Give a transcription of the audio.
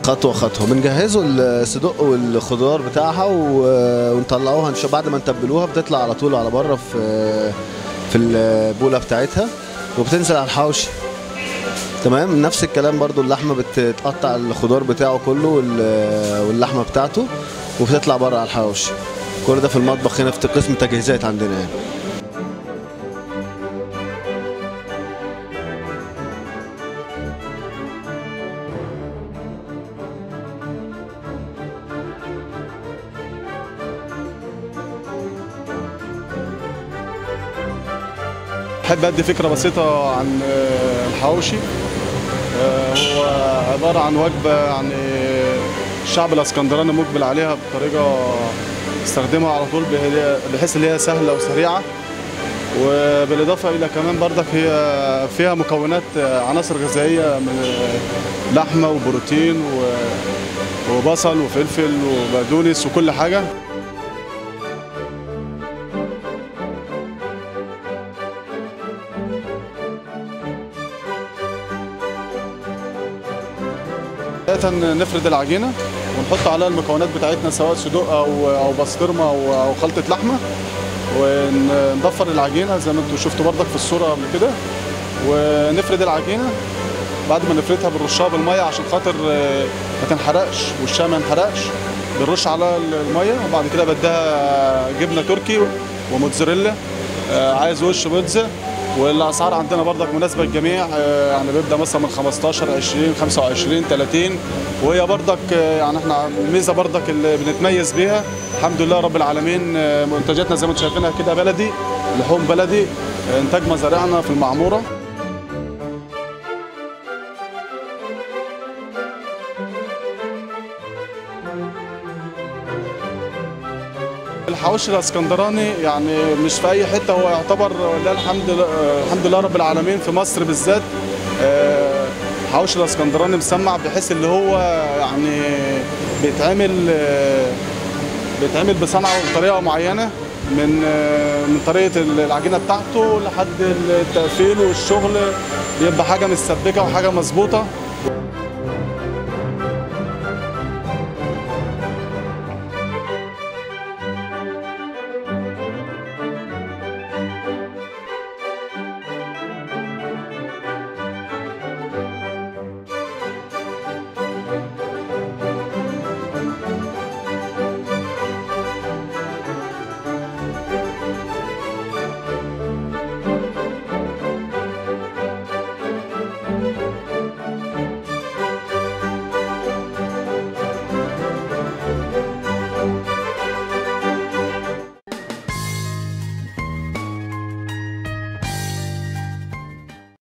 خطوه خطوه بنجهزوا الصدق والخضار بتاعها و- ونطلعوها نش- بعد ما نتبلوها بتطلع على طول على بره في في البوله بتاعتها وبتنزل على الحوشي تمام نفس الكلام برضو اللحمه بتتقطع الخضار بتاعه كله وال- واللحمه بتاعته وبتطلع بره على الحواوشي كل ده في المطبخ هنا في قسم التجهيزات عندنا يعني أحب أدي فكرة بسيطة عن آه، الحواوشي آه، هو عبارة عن وجبة يعني الشعب الاسكندراني مقبل عليها بطريقة يستخدمها على طول بهي- بحيث ان هي سهلة وسريعة وبالإضافة إلى كمان برضك هي فيها مكونات آه، عناصر غذائية من آه، لحمة وبروتين و- وبصل وفلفل وبقدونس وكل حاجة بداية نفرد العجينة ونحط عليها المكونات بتاعتنا سواء صدوق أو أو بسطرمة أو أو خلطة لحمة ونضفر العجينة زي ما انتم شفتوا برضك في الصورة قبل كده ونفرد العجينة بعد ما نفردها بنرشها بالمية عشان خاطر آه، ما تنحرقش وشها ما ينحرقش بنرش على المية وبعد كده بديها جبنة تركي وموتزاريلا آه، عايز وش بيتزا والاسعار عندنا برضك مناسبه للجميع آه، يعني بيبدا مثلا من 15 20 25 30 وهي برضك آه، يعني احنا الميزه برضك اللي بنتميز بيها الحمد لله رب العالمين آه، منتجاتنا زي ما انتم شايفينها كده بلدي لحوم بلدي آه، انتاج مزارعنا في المعموره الحواوشي الاسكندراني يعني مش في اي حته هو يعتبر لا الحمد لله الحمد لله رب العالمين في مصر بالذات آه، الحواوشي الاسكندراني مسمع بحيث اللي هو يعني بيتعمل آه، بيتعمل بصنعه وبطريقه معينه من آه، من طريقه العجينه بتاعته لحد التقفيل والشغل بيبقى حاجه متسبكه وحاجه مظبوطه